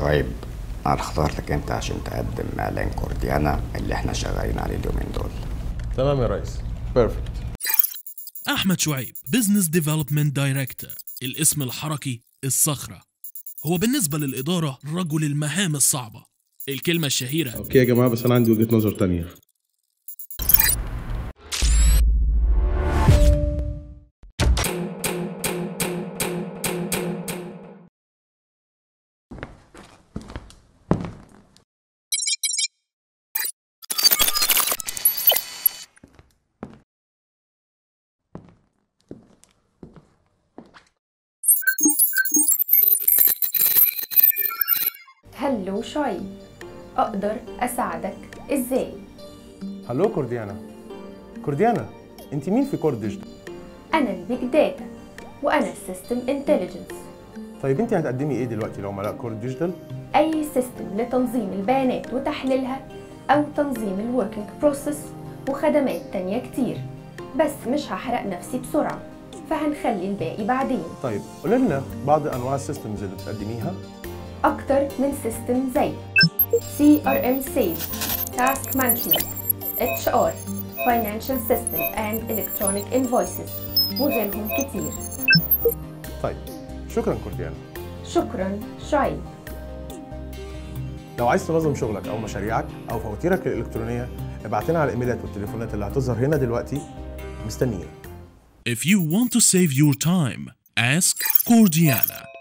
شعيب انا اخترتك انت عشان تقدم اعلان كورديانا اللي احنا شغالين عليه اليومين دول تمام يا ريس بيرفكت أحمد شعيب بزنس ديفلوبمنت دايركتور الاسم الحركي الصخرة هو بالنسبة للإدارة رجل المهام الصعبة الكلمة الشهيرة اوكي يا جماعه بس انا عندي وجهه نظر تانية هلو شعيب أقدر أساعدك إزاي؟ هلو كورديانا كورديانا انت مين في كور ديجيتال أنا البيج داتا وأنا السيستم انتليجنس طيب انت هتقدمي ايه دلوقتي لعملاء كور ديجيتال أي سيستم لتنظيم البيانات وتحليلها أو تنظيم الوركينج بروسيس وخدمات تانية كتير بس مش هحرق نفسي بسرعة فهنخلي الباقي بعدين طيب قولي لنا بعض انواع السيستمز اللي بتقدميها أكتر من سيستم زي CRM Sales, Task Management, HR, Financial System and Electronic Invoices وغيرهم كتير طيب شكرا كورديانا شكرا شعيب لو عايز تنظم شغلك او مشاريعك او فواتيرك الالكترونيه ابعت لنا على الايميلات والتليفونات اللي هتظهر هنا دلوقتي مستنيين If you want to save your time, ask Cordiana.